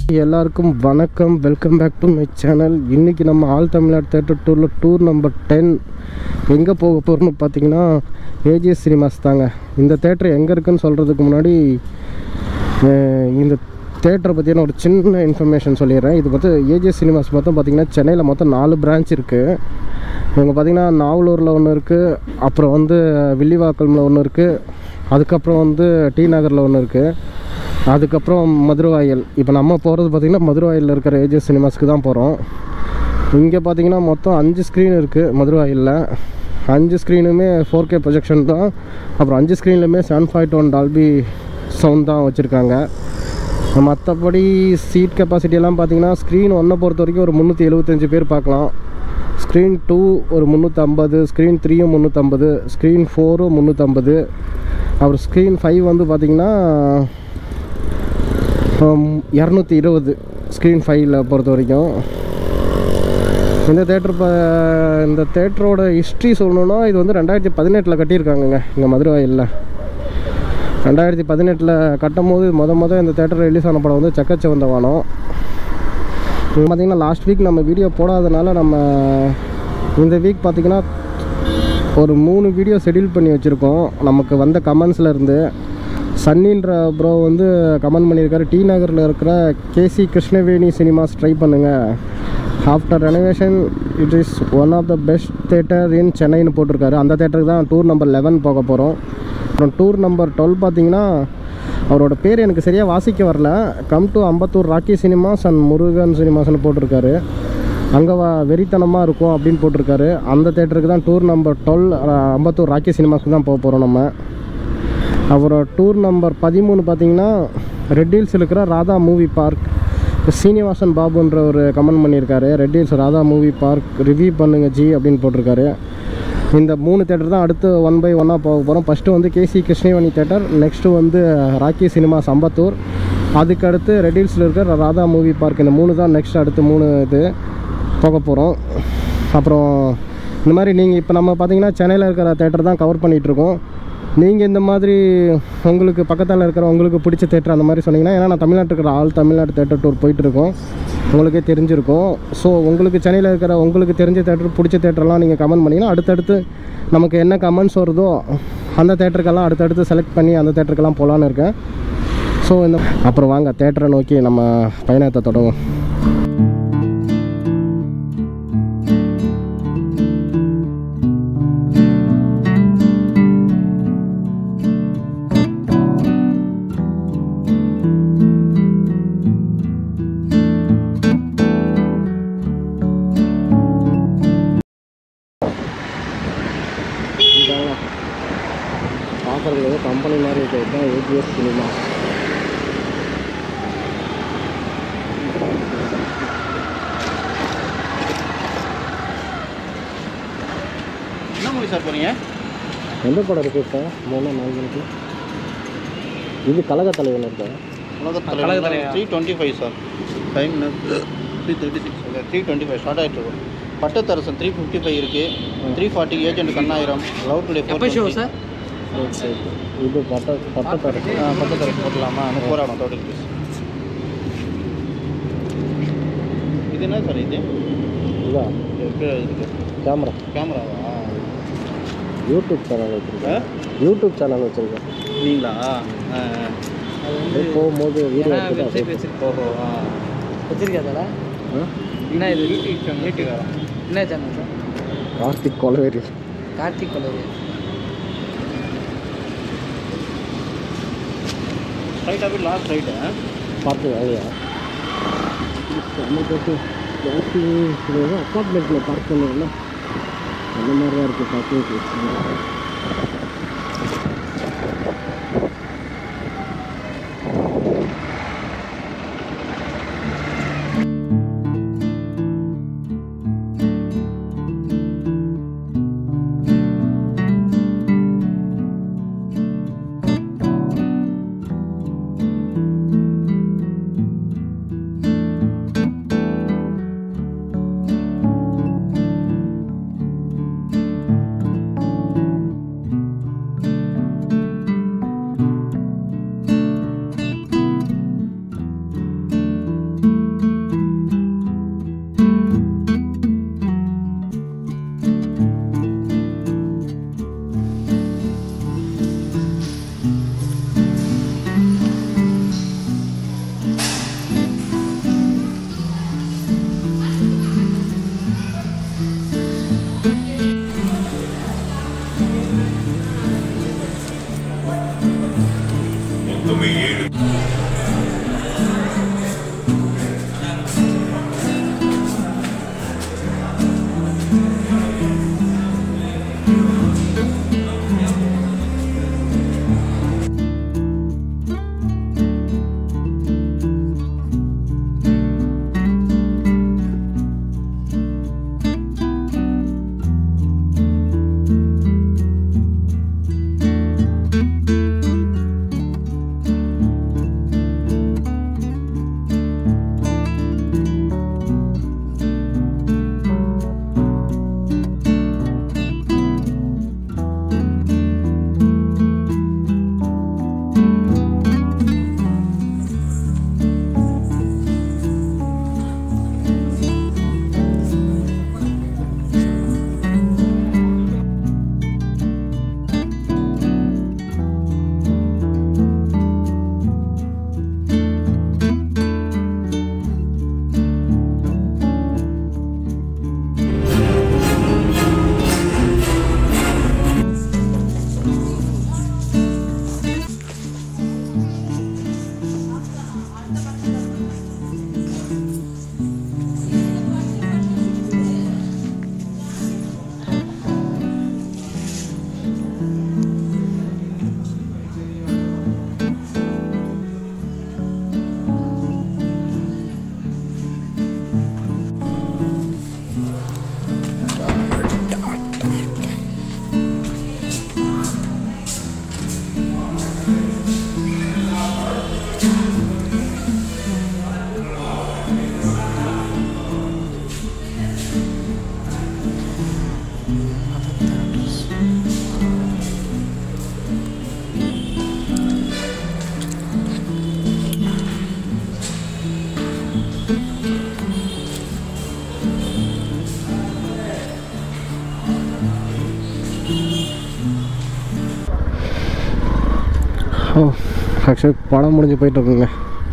எல்லாருக்கும் வணக்கம் welcome back to my channel இன்றைக்கி நம்ம ஆல் தமிழ்நாடு தேட்டர் டூரில் டூர் நம்பர் டென் எங்கே போக போகிறோம்னு பார்த்தீங்கன்னா ஏஜிஎஸ் சினிமாஸ் தாங்க இந்த தேட்டர் எங்கே இருக்குன்னு சொல்கிறதுக்கு முன்னாடி அஹ், இந்த தேட்டரை பற்றியான ஒரு சின்ன இன்ஃபர்மேஷன் சொல்லிடுறேன் இது பார்த்து ஏஜிஎஸ் சினிமாஸ் மொத்தம் பார்த்தீங்கன்னா சென்னையில் மொத்தம் நாலு பிரான்ச் இருக்குது இவங்க பார்த்தீங்கன்னா நாவலூரில் ஒன்று இருக்குது அப்புறம் வந்து வில்லிவாக்கல்மில் ஒன்று இருக்குது அதுக்கப்புறம் வந்து டி நகரில் ஒன்று இருக்குது அதுக்கப்புறம் மதுரவாயல் இப்போ நம்ம போகிறது பார்த்திங்கன்னா மதுரவாயலில் இருக்கிற ஏஜிஎஸ் சினிமாஸ்க்கு தான் போகிறோம் இங்கே பார்த்தீங்கன்னா மொத்தம் அஞ்சு ஸ்க்ரீன் இருக்குது மதுரவாயலில் அஞ்சு ஸ்க்ரீனுமே ஃபோர் கே ப்ரொஜெக்ஷன் தான் அப்புறம் அஞ்சு ஸ்க்ரீன்லையுமே seven five one Dolby sound தான் வச்சுருக்காங்க மற்றபடி சீட் கெப்பாசிட்டி எல்லாம் பார்த்தீங்கன்னா ஸ்க்ரீன் ஒன்றை பொறுத்த வரைக்கும் ஒரு முந்நூற்றி எழுபத்தஞ்சு பேர் பார்க்கலாம் ஸ்க்ரீன் டூ ஒரு முந்நூற்றம்பது ஸ்க்ரீன் த்ரீயும் முந்நூற்றம்பது ஸ்க்ரீன் ஃபோரும் முந்நூற்றம்பது அப்புறம் ஸ்க்ரீன் ஃபைவ் வந்து பார்த்திங்கன்னா இரநூத்தி இருபது ஸ்க்ரீன் ஃபைவ்ல பொறுத்த வரைக்கும் இந்த தேட்டர் இப்போ இந்த தேட்டரோட ஹிஸ்ட்ரி சொல்லணுன்னா இது வந்து ரெண்டாயிரத்தி பதினெட்டில் கட்டியிருக்காங்கங்க இங்கே மதுரவாயிலில் ரெண்டாயிரத்தி பதினெட்டில் கட்டும் போது மொத மொதல் இந்த தேட்டர் ரிலீஸ் ஆன படம் வந்து சக்கச்சவந்த வானம் இது பார்த்திங்கன்னா லாஸ்ட் வீக் நம்ம வீடியோ போடாதனால நம்ம இந்த வீக் பார்த்திங்கன்னா ஒரு மூணு வீடியோ ஷெட்யூல் பண்ணி வச்சுருக்கோம் நமக்கு வந்த கமெண்ட்ஸில் இருந்து சன்னின்ற ப்ரோ வந்து கமெண்ட் பண்ணியிருக்காரு டி நகரில் இருக்கிற கேசி கிருஷ்ணவேணி சினிமாஸ் ட்ரை பண்ணுங்கள் after renovation it is one of the best theatre in சென்னைன்னு போட்டிருக்காரு அந்த தேட்டருக்கு தான் டூர் நம்பர் லெவன் போக போகிறோம் அப்புறம் டூர் நம்பர் டுவெல் பார்த்தீங்கன்னா அவரோட பேர் எனக்கு சரியாக வாசிக்க வரல come to Ambattur Rocky cinemas and Murugan சினிமாஸ்னு போட்டிருக்காரு அங்கே வா வெறித்தனமாக இருக்கும் அப்படின்னு போட்டிருக்காரு அந்த தேட்டருக்கு தான் tour number twelve Ambattur Rocky சினிமாஸ்க்கு தான் போக போகிறோம் நம்ம அப்புறம் டூர் நம்பர் பதிமூணு பார்த்தீங்கன்னா ரெட் ஹில்ஸ் இருக்கிற ராதா மூவி பார்க் சீனிவாசன் பாபுன்ற ஒரு கமெண்ட் பண்ணியிருக்காரு Red Hills Radha movie park review பண்ணுங்க ஜி அப்படின்னு போட்டிருக்காரு இந்த மூணு தேட்டர் தான் அடுத்து ஒன் பை ஒன்னாக போக போகிறோம் ஃபஸ்ட்டு வந்து கேசி கிருஷ்ணவேணி தேட்டர் நெக்ஸ்ட்டு வந்து ராக்கி சினிமா சம்பத்தூர் அதுக்கு அடுத்து ரெட் ஹில்ஸில் இருக்கிற ராதா மூவி பார்க் இந்த மூணு தான் நெக்ஸ்ட் அடுத்து மூணு இது போக போகிறோம் அப்புறம் இந்த மாதிரி நீங்கள் இப்போ நம்ம பார்த்தீங்கன்னா சென்னையில் இருக்கிற தேட்டர் தான் கவர் பண்ணிகிட்ருக்கோம் நீங்கள் இந்த மாதிரி உங்களுக்கு பக்கத்தில் இருக்கிற உங்களுக்கு பிடிச்ச தேட்டர் அந்த மாதிரி சொன்னீங்கன்னா ஏன்னா நான் தமிழ்நாட்டில் இருக்கிற ஆல் தமிழ்நாடு தேட்டர் டூர் போயிட்டுருக்கோம் உங்களுக்கே தெரிஞ்சிருக்கும் ஸோ உங்களுக்கு சென்னையில் இருக்கிற உங்களுக்கு தெரிஞ்ச தேட்டர் பிடிச்ச தேட்டர்லாம் நீங்கள் கமெண்ட் பண்ணிங்கன்னா அடுத்தடுத்து நமக்கு என்ன கமெண்ட்ஸ் வருதோ அந்த தேட்டருக்கெல்லாம் அடுத்தடுத்து செலக்ட் பண்ணி அந்த தேட்டருக்கெல்லாம் போகலான்னு இருக்கேன் ஸோ இந்த அப்புறம் வாங்க தேட்டரை நோக்கி நம்ம பயணத்தை தொடங்கும் பார்க்குறது ஏதோ கம்பெனி மாதிரி இருக்கிறது தான் ஏஜிஎஸ் சினிமா என்ன மூவி சார் போறீங்க எந்த படம் இருக்குது இப்போ மூணு நாலு மணிக்கு இது கழக தலைவன் இருக்கா உலகத்தில் three twenty five sir time three thirty six three twenty five start ஆகிட்டு இருக்கும் பட்டத்தரசன் த்ரீ ஃபிஃப்டி ஃபைவ் இருக்குது three forty agent Kannayiram love today four show sir சரி சரி இது பட்ட பட்டத்தரசு பட்டத்தரசன் போடலாமா அந்த போராடும் டோட்டல் பீஸ் இது என்ன சார் இது இதா எப்படி இருக்கு கேமரா கேமராவா யூடியூப் சேனல் வச்சுருக்கேன் யூடியூப் சேனல் வச்சுருக்கேன் நீங்களா ஆ, ஆ. போகும்போது வீடியோ எடுத்துட்டு அப்படியே ஓஹோ ஆ வச்சிருக்காதடா ஆ? என்ன இது யூடியூப் சேனல் என்ன channel sir Karthik Kolaveri Karthik colour ஸ்ட்ரைட்டாக போய் லாஸ்ட் ரைட்டு பார்த்து வாங்கயா ஜாஸ்தி அப்பார்ட்மெண்ட்டில் பார்க் பண்ணுவோம்ல அந்த மாதிரி தான் இருக்குது பார்க்கிங் ஓ ஆக்சுவலி படம் முடிஞ்சு போயிட்டுருக்குங்க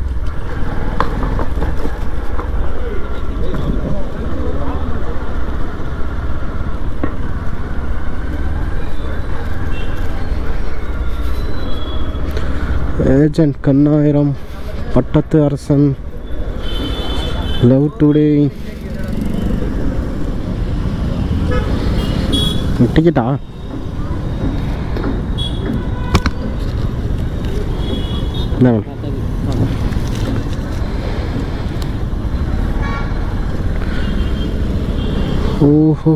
ஏஜென்ட் கண்ணாயிரம் பட்டத்து அரசன் லவ் டுடே டிக்கெட்டா இந்தாங்க ஓஹோ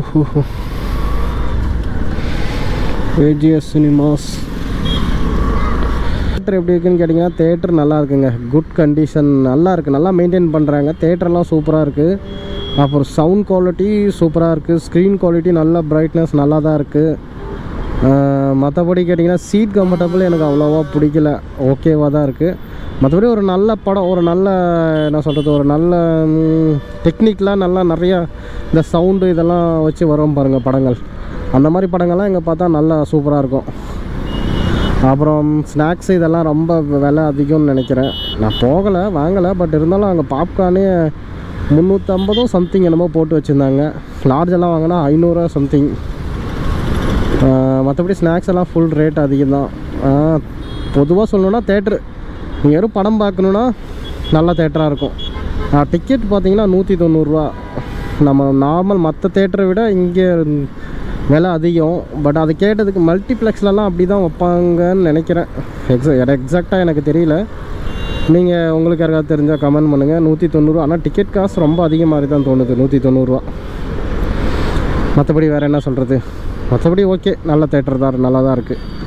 ஏஜிஎஸ் சினிமாஸ் தேட்டர் எப்படி இருக்குன்னு கேட்டிங்கன்னா தேட்டர் நல்லா இருக்குங்க குட் கண்டிஷன் நல்லா இருக்குது நல்லா மெயின்டைன் பண்ணுறாங்க தேட்டர்லாம் சூப்பராக இருக்குது அப்புறம் சவுண்ட் குவாலிட்டி சூப்பராக இருக்குது ஸ்க்ரீன் குவாலிட்டி நல்ல பிரைட்னஸ் நல்லா தான் இருக்குது மற்றபடி கேட்டிங்கன்னா சீட் கம்ஃபர்டபுள் எனக்கு அவ்வளோவா பிடிக்கல ஓகேவாக தான் இருக்குது மற்றபடி ஒரு நல்ல படம் ஒரு நல்ல என்ன சொல்கிறது ஒரு நல்ல டெக்னிக்கலாக நல்லா நிறையா இந்த சவுண்டு இதெல்லாம் வச்சு வரும் பாருங்கள் படங்கள் அந்த மாதிரி படங்கள்லாம் இங்கே பார்த்தா நல்லா சூப்பராக இருக்கும் அப்புறம் ஸ்நாக்ஸ் இதெல்லாம் ரொம்ப விலை அதிகம்னு நினைக்கிறேன் நான் போகலை வாங்கலை பட் இருந்தாலும் அங்கே பாப்கார்னே முந்நூற்றம்பதும் சம்திங் என்னமோ போட்டு வச்சுருந்தாங்க லார்ஜெல்லாம் வாங்கினா ஐநூறுரூவா சம்திங் மற்றபடி ஸ்நாக்ஸ் எல்லாம் ஃபுல் ரேட் அதிகம் தான் பொதுவாக சொல்லணுன்னா தேட்ரு நீங்கள் வெறும் படம் பார்க்கணுன்னா நல்ல தேட்டராக இருக்கும் டிக்கெட் பார்த்தீங்கன்னா நூற்றி தொண்ணூறுரூவா நம்ம நார்மல் மற்ற தேட்டரை விட இங்கே விலை அதிகம் பட் அது கேட்டதுக்கு மல்டிப்ளெக்ஸ்லலாம் அப்படி தான் வைப்பாங்கன்னு நினைக்கிறேன் எக்ஸா எக்ஸாக்டாக எனக்கு தெரியல நீங்கள் உங்களுக்கு யாருக்காவது தெரிஞ்சால் கமெண்ட் பண்ணுங்கள் நூற்றி தொண்ணூறுவா ஆனால் டிக்கெட் காசு ரொம்ப அதிகம் மாதிரி தான் தோணுது நூற்றி தொண்ணூறுரூவா மற்றபடி வேறு என்ன சொல்கிறது மற்றபடி ஓகே நல்ல தேட்டர் தான் நல்லா தான் இருக்குது